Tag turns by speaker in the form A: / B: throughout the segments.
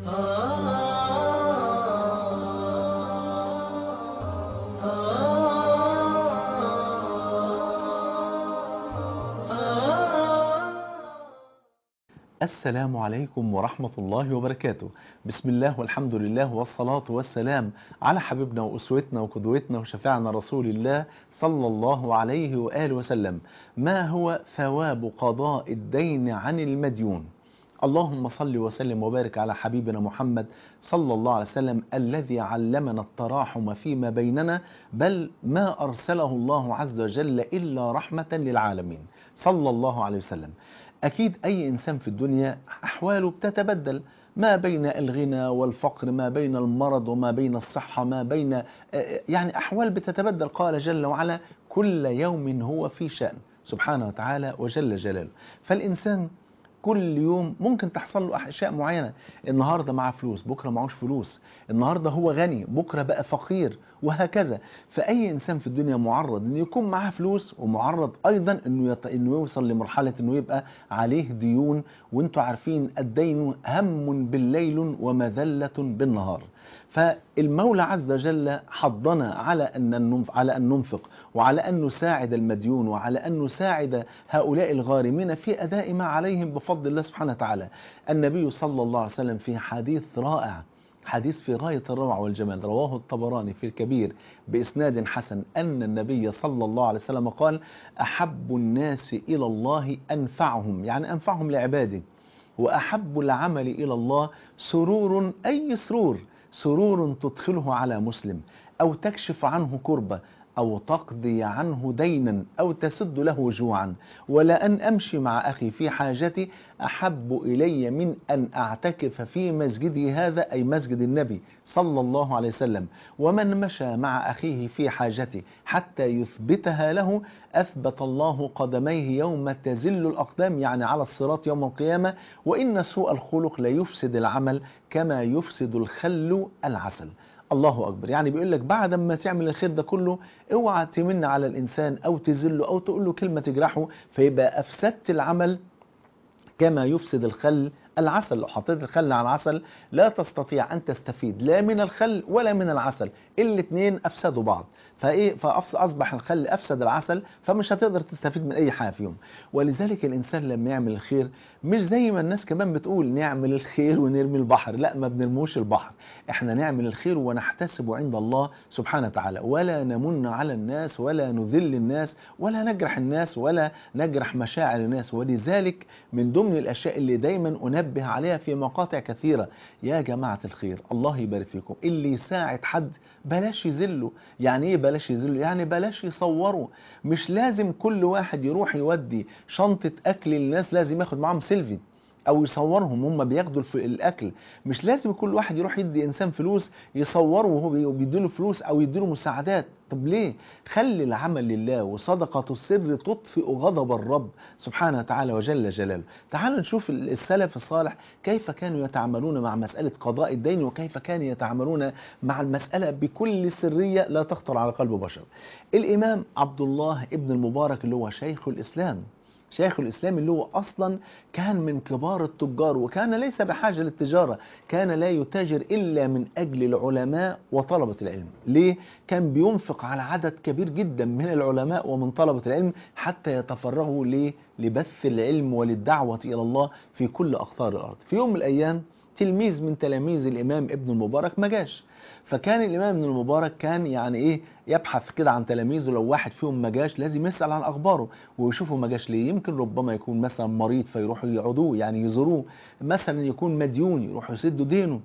A: السلام عليكم ورحمة الله وبركاته بسم الله والحمد لله والصلاة والسلام على حبيبنا وأسوتنا وقدوتنا وشفاعنا رسول الله صلى الله عليه وآله وسلم ما هو ثواب قضاء الدين عن المديون اللهم صل وسلم وبارك على حبيبنا محمد صلى الله عليه وسلم الذي علمنا التراحم فيما بيننا بل ما أرسله الله عز وجل إلا رحمة للعالمين صلى الله عليه وسلم أكيد أي إنسان في الدنيا أحواله بتتبدل ما بين الغنى والفقر ما بين المرض وما بين الصحة ما بين يعني أحوال بتتبدل قال جل وعلا كل يوم هو في شأن سبحانه وتعالى وجل جلاله فالإنسان كل يوم ممكن تحصل له اشياء معينه النهارده معاه فلوس بكره معهوش فلوس النهارده هو غني بكره بقى فقير وهكذا فاي انسان في الدنيا معرض انه يكون معاه فلوس ومعرض ايضا انه يط... انه يوصل لمرحله انه يبقى عليه ديون وانتم عارفين الدين هم بالليل ومذله بالنهار فالمولى عز وجل حضنا على أن على أن ننفق وعلى أن نساعد المديون وعلى أن نساعد هؤلاء الغارمين في أداء ما عليهم بفضل الله سبحانه وتعالى النبي صلى الله عليه وسلم في حديث رائع حديث في غاية الروعة والجمال رواه الطبراني في الكبير بإسناد حسن أن النبي صلى الله عليه وسلم قال أحب الناس إلى الله أنفعهم يعني أنفعهم لعباده وأحب العمل إلى الله سرور أي سرور سرور تدخله على مسلم أو تكشف عنه كربة أو تقضي عنه دينا أو تسد له جوعا ولا أن أمشي مع أخي في حاجتي أحب إلي من أن أعتكف في مسجدي هذا أي مسجد النبي صلى الله عليه وسلم ومن مشى مع أخيه في حاجتي حتى يثبتها له أثبت الله قدميه يوم تزل الأقدام يعني على الصراط يوم القيامة وإن سوء الخلق لا يفسد العمل كما يفسد الخل العسل الله أكبر يعني بيقول لك بعد ما تعمل الخير ده كله اوعى تمن على الإنسان أو تزله أو تقول له كلمة تجرحه فيبقى أفسدت العمل كما يفسد الخل العسل لو حطيت الخل على العسل لا تستطيع أن تستفيد لا من الخل ولا من العسل الاثنين أفسدوا بعض فإيه فأصبح الخل أفسد العسل فمش هتقدر تستفيد من أي حاجة فيهم ولذلك الإنسان لما يعمل الخير مش زي ما الناس كمان بتقول نعمل الخير ونرمي البحر لا ما بنرموش البحر احنا نعمل الخير ونحتسب عند الله سبحانه وتعالى ولا نمن على الناس ولا نذل الناس ولا نجرح الناس ولا نجرح مشاعر الناس ولذلك من ضمن الأشياء اللي دايما أنبه عليها في مقاطع كثيرة يا جماعة الخير الله يبارك فيكم اللي يساعد حد بلاش يذله يعني ايه بلاش يذله يعني بلاش يصوره مش لازم كل واحد يروح يودي شنطة أكل للناس لازم ياخد معاهم سيلفي او يصورهم هم بياخدوا الاكل مش لازم كل واحد يروح يدي انسان فلوس يصوره وهو بيديله فلوس او يديله مساعدات طب ليه خلي العمل لله وصدقة السر تطفئ غضب الرب سبحانه وتعالى وجل جلاله تعالوا نشوف السلف الصالح كيف كانوا يتعاملون مع مسألة قضاء الدين وكيف كانوا يتعاملون مع المسألة بكل سرية لا تخطر على قلب بشر الإمام عبد الله ابن المبارك اللي هو شيخ الإسلام شيخ الإسلام اللي هو أصلا كان من كبار التجار وكان ليس بحاجة للتجارة كان لا يتاجر إلا من أجل العلماء وطلبة العلم ليه؟ كان بينفق على عدد كبير جدا من العلماء ومن طلبة العلم حتى يتفرغوا ليه؟ لبث العلم وللدعوة إلى الله في كل أقطار الأرض في يوم من الأيام تلميذ من تلاميذ الإمام ابن المبارك ما جاش فكان الإمام ابن المبارك كان يعني إيه يبحث كده عن تلاميذه لو واحد فيهم ما جاش لازم يسأل عن أخباره ويشوفوا ما جاش ليه يمكن ربما يكون مثلا مريض فيروحوا يقعدوه يعني يزوروه مثلا يكون مديون يروحوا يسدوا دينه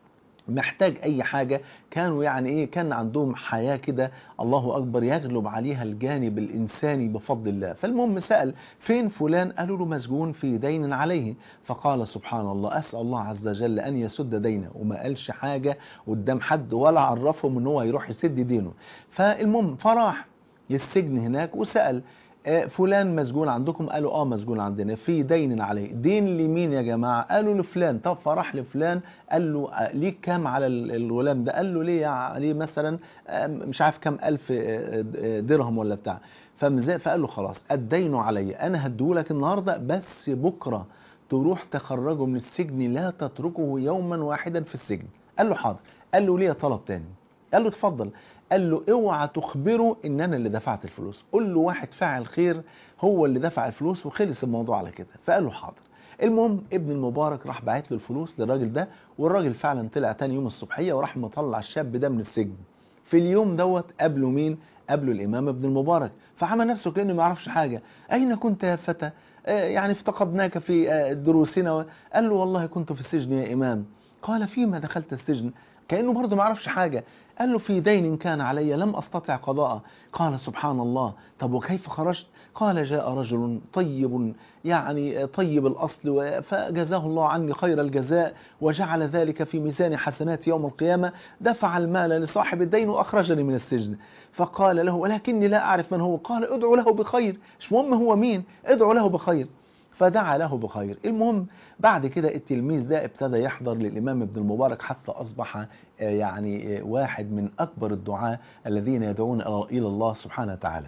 A: محتاج اي حاجة كانوا يعني ايه كان عندهم حياة كده الله اكبر يغلب عليها الجانب الانساني بفضل الله فالمهم سأل فين فلان قالوا له مسجون في دين عليه فقال سبحان الله اسأل الله عز وجل ان يسد دينه وما قالش حاجة قدام حد ولا عرفهم ان هو يروح يسد دينه فالمهم فراح السجن هناك وسأل فلان مسجون عندكم قالوا اه مسجون عندنا في دين عليه دين لمين يا جماعة قالوا لفلان طب فراح لفلان قال له ليك كام على الغلام ده قال له ليه عليه مثلا مش عارف كام ألف درهم ولا بتاع فقال له خلاص الدين علي انا هديهولك النهاردة بس بكرة تروح تخرجه من السجن لا تتركه يوما واحدا في السجن قال له حاضر قال له ليه طلب تاني قال له اتفضل قال له اوعى تخبره ان انا اللي دفعت الفلوس قول له واحد فاعل خير هو اللي دفع الفلوس وخلص الموضوع على كده فقال له حاضر المهم ابن المبارك راح باعت له الفلوس للراجل ده والراجل فعلا طلع تاني يوم الصبحيه وراح مطلع الشاب ده من السجن في اليوم دوت قابله مين قابله الامام ابن المبارك فعمل نفسه كانه ما يعرفش حاجه اين كنت يا فتى آه يعني افتقدناك في آه دروسنا قال له والله كنت في السجن يا امام قال فيما دخلت السجن كانه برضه ما يعرفش حاجه قال له في دين كان علي لم استطع قضاءه قال سبحان الله طب وكيف خرجت قال جاء رجل طيب يعني طيب الأصل فجزاه الله عني خير الجزاء وجعل ذلك في ميزان حسنات يوم القيامة دفع المال لصاحب الدين وأخرجني من السجن فقال له ولكني لا أعرف من هو قال ادعو له بخير مش مهم هو مين ادعو له بخير فدعا له بخير المهم بعد كده التلميذ ده ابتدى يحضر للإمام ابن المبارك حتى أصبح يعني واحد من أكبر الدعاة الذين يدعون إلى الله سبحانه وتعالى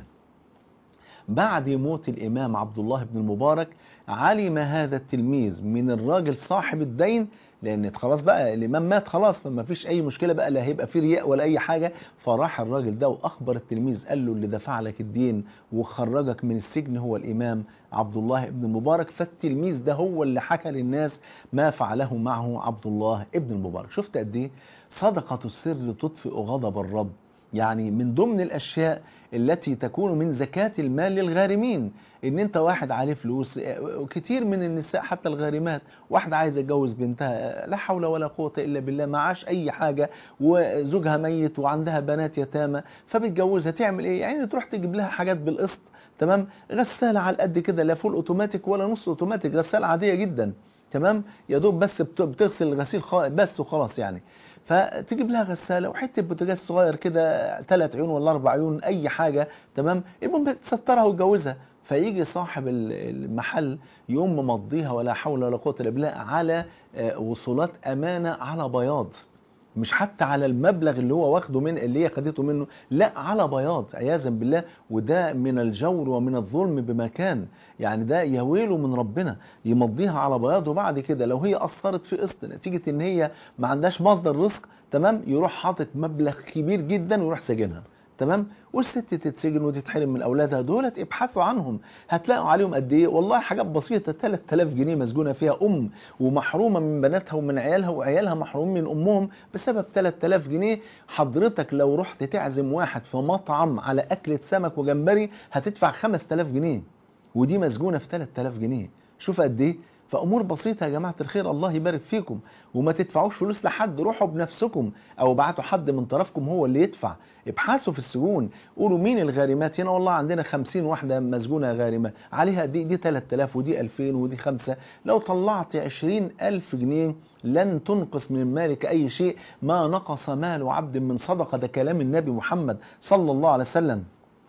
A: بعد موت الإمام عبد الله بن المبارك علم هذا التلميذ من الراجل صاحب الدين لأن خلاص بقى الإمام مات خلاص فما فيش أي مشكلة بقى لا هيبقى في رياء ولا أي حاجة فراح الراجل ده وأخبر التلميذ قال له اللي دفع لك الدين وخرجك من السجن هو الإمام عبد الله بن المبارك فالتلميذ ده هو اللي حكى للناس ما فعله معه عبد الله بن المبارك شفت قد إيه صدقة السر تطفئ غضب الرب يعني من ضمن الأشياء التي تكون من زكاة المال للغارمين ان انت واحد عليه فلوس كتير من النساء حتى الغارمات واحدة عايزة تجوز بنتها لا حول ولا قوة الا بالله معاش اي حاجة وزوجها ميت وعندها بنات يتامى فبتجوزها تعمل ايه يعني تروح تجيب لها حاجات بالقسط تمام غسالة على قد كده لا فول اوتوماتيك ولا نص اوتوماتيك غسالة عادية جدا تمام يا دوب بس بتغسل الغسيل بس وخلاص يعني فتجيب لها غساله وحته بوتاجاز صغير كده ثلاث عيون ولا اربع عيون اي حاجه تمام المهم تسترها وتجوزها فيجي صاحب المحل يقوم ممضيها ولا حول ولا قوه الا بالله على وصولات امانه على بياض مش حتى على المبلغ اللي هو واخده من اللي هي خدته منه لا على بياض عياذا بالله وده من الجور ومن الظلم بمكان يعني ده يويله من ربنا يمضيها على بياض وبعد كده لو هي اثرت في قسط نتيجه ان هي ما عندهاش مصدر رزق تمام يروح حاطط مبلغ كبير جدا ويروح ساجنها تمام والست تتسجن وتتحرم من اولادها دولت ابحثوا عنهم هتلاقوا عليهم قد ايه والله حاجات بسيطه 3000 جنيه مسجونه فيها ام ومحرومه من بناتها ومن عيالها وعيالها محرومين من امهم بسبب 3000 جنيه حضرتك لو رحت تعزم واحد في مطعم على اكله سمك وجمبري هتدفع 5000 جنيه ودي مسجونه في 3000 جنيه شوف قد ايه فامور بسيطه يا جماعه الخير الله يبارك فيكم وما تدفعوش فلوس لحد روحوا بنفسكم او ابعتوا حد من طرفكم هو اللي يدفع ابحثوا في السجون قولوا مين الغارمات هنا والله عندنا 50 واحده مسجونه غارمه عليها دي دي 3000 ودي 2000 ودي 5 لو طلعت 20000 جنيه لن تنقص من مالك اي شيء ما نقص مال عبد من صدقه ده كلام النبي محمد صلى الله عليه وسلم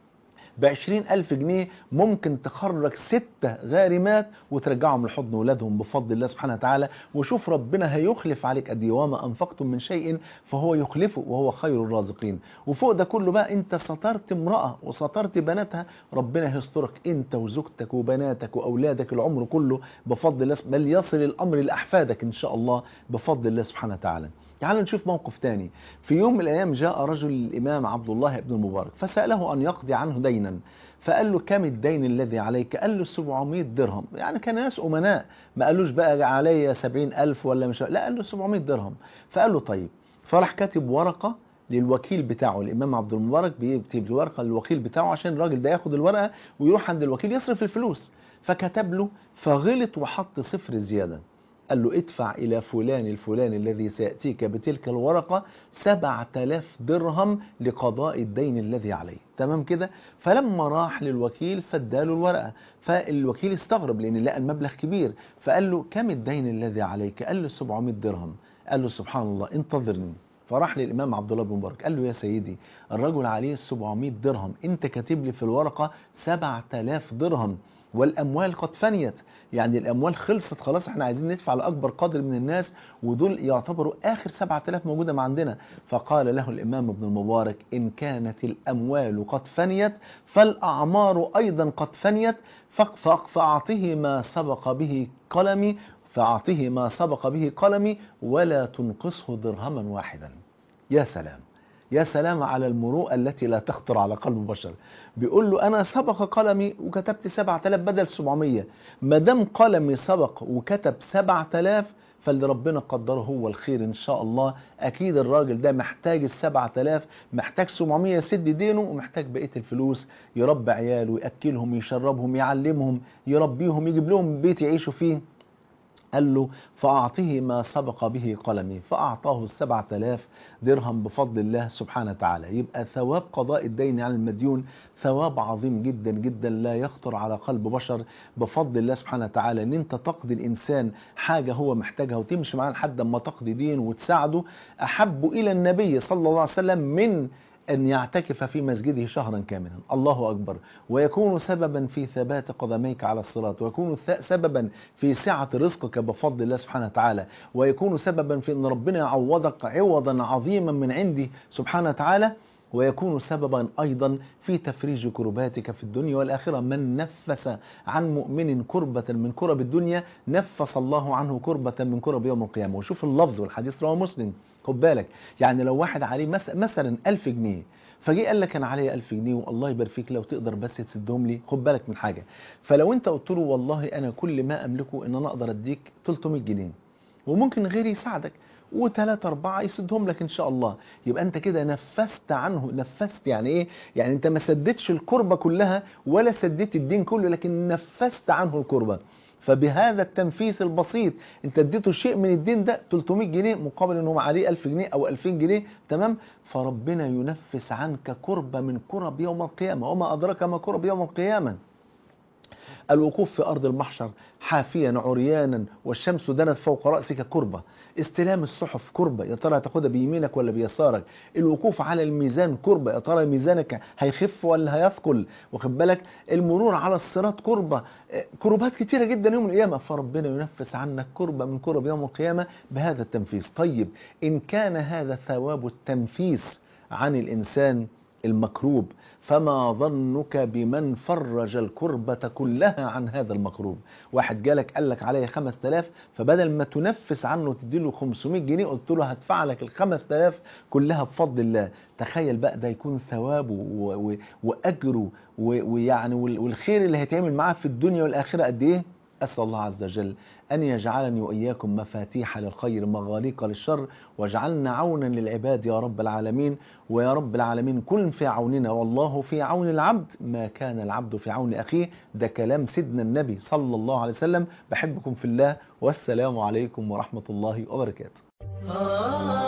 A: بعشرين ألف جنيه ممكن تخرج ستة غارمات وترجعهم لحضن ولادهم بفضل الله سبحانه وتعالى وشوف ربنا هيخلف عليك قد وما أنفقتم من شيء فهو يخلفه وهو خير الرازقين وفوق ده كله بقى أنت سترت امرأة وسترت بناتها ربنا هيسترك أنت وزوجتك وبناتك وأولادك العمر كله بفضل الله بل يصل الأمر لأحفادك إن شاء الله بفضل الله سبحانه وتعالى تعالوا نشوف موقف تاني في يوم من الأيام جاء رجل الإمام عبد الله بن المبارك فسأله أن يقضي عنه دينا فقال له كم الدين الذي عليك قال له 700 درهم يعني كان ناس أمناء ما قالوش بقى علي 70 ألف ولا مش لا قال له 700 درهم فقال له طيب فراح كاتب ورقة للوكيل بتاعه الامام عبد المبارك بيكتب الورقه للوكيل بتاعه عشان الراجل ده ياخد الورقه ويروح عند الوكيل يصرف الفلوس فكتب له فغلط وحط صفر زياده قال له ادفع إلى فلان الفلاني الذي سيأتيك بتلك الورقة سبعة آلاف درهم لقضاء الدين الذي عليه تمام كده فلما راح للوكيل فاداله الورقة فالوكيل استغرب لأن لقى المبلغ كبير فقال له كم الدين الذي عليك قال له 700 درهم قال له سبحان الله انتظرني فراح للإمام عبد الله بن مبارك قال له يا سيدي الرجل عليه 700 درهم انت كاتب لي في الورقة 7000 درهم والأموال قد فنيت يعني الأموال خلصت خلاص احنا عايزين ندفع لأكبر قدر من الناس ودول يعتبروا آخر 7000 موجودة ما عندنا فقال له الإمام ابن المبارك إن كانت الأموال قد فنيت فالأعمار أيضا قد فنيت فأعطه ما سبق به قلمي فأعطه ما سبق به قلمي ولا تنقصه درهما واحدا يا سلام يا سلام على المروءة التي لا تخطر على قلب بشر بيقول له أنا سبق قلمي وكتبت 7000 بدل 700 ما دام قلمي سبق وكتب 7000 فاللي ربنا قدره هو الخير إن شاء الله أكيد الراجل ده محتاج ال 7000 محتاج 700 يسد دينه ومحتاج بقية الفلوس يربي عياله يأكلهم يشربهم يعلمهم يربيهم يجيب لهم بيت يعيشوا فيه قال له فأعطه ما سبق به قلمي فأعطاه السبعة آلاف درهم بفضل الله سبحانه وتعالى يبقى ثواب قضاء الدين على المديون ثواب عظيم جدا جدا لا يخطر على قلب بشر بفضل الله سبحانه وتعالى ان انت تقضي الانسان حاجة هو محتاجها وتمشي معاه لحد ما تقضي دين وتساعده احب الى النبي صلى الله عليه وسلم من أن يعتكف في مسجده شهرا كاملا الله أكبر ويكون سببا في ثبات قدميك على الصراط ويكون سببا في سعة رزقك بفضل الله سبحانه وتعالى ويكون سببا في أن ربنا يعوضك عوضا عظيما من عندي سبحانه وتعالى ويكون سببا أيضا في تفريج كرباتك في الدنيا والآخرة من نفس عن مؤمن كربة من كرب الدنيا نفس الله عنه كربة من كرب يوم القيامة وشوف اللفظ والحديث رواه مسلم خد بالك يعني لو واحد عليه مثلا ألف جنيه فجي قال لك انا عليا 1000 جنيه والله يبارك فيك لو تقدر بس تسدهم لي خد بالك من حاجه فلو انت قلت له والله انا كل ما املكه ان انا اقدر اديك 300 جنيه وممكن غيري يساعدك وثلاثة أربعة يسدهم لك إن شاء الله يبقى أنت كده نفست عنه نفست يعني إيه يعني أنت ما سددتش الكربة كلها ولا سددت الدين كله لكن نفست عنه الكربة فبهذا التنفيس البسيط انت اديته شيء من الدين ده 300 جنيه مقابل انه عليه 1000 جنيه او 2000 جنيه تمام فربنا ينفس عنك كربة من كرب يوم القيامة وما أدرك ما كرب يوم القيامة الوقوف في أرض المحشر حافيا عريانا والشمس دنت فوق رأسك كربة استلام الصحف كربة يا ترى هتاخدها بيمينك ولا بيسارك الوقوف على الميزان كربة يا ترى ميزانك هيخف ولا هيثقل واخد بالك المرور على الصراط كربة كربات كتيرة جدا يوم القيامة فربنا ينفس عنك كربة من كرب يوم القيامة بهذا التنفيذ طيب إن كان هذا ثواب التنفيس عن الإنسان المكروب فما ظنك بمن فرج الكربة كلها عن هذا المكروب واحد جالك قال لك عليا 5000 فبدل ما تنفس عنه تديله 500 جنيه قلت له هدفع لك ال 5000 كلها بفضل الله تخيل بقى ده يكون ثوابه واجره ويعني والخير اللي هيتعمل معاه في الدنيا والاخره قد ايه أسأل الله عز وجل أن يجعلني وإياكم مفاتيح للخير مغاليق للشر واجعلنا عونا للعباد يا رب العالمين ويا رب العالمين كن في عوننا والله في عون العبد ما كان العبد في عون أخيه ده كلام سيدنا النبي صلى الله عليه وسلم بحبكم في الله والسلام عليكم ورحمة الله وبركاته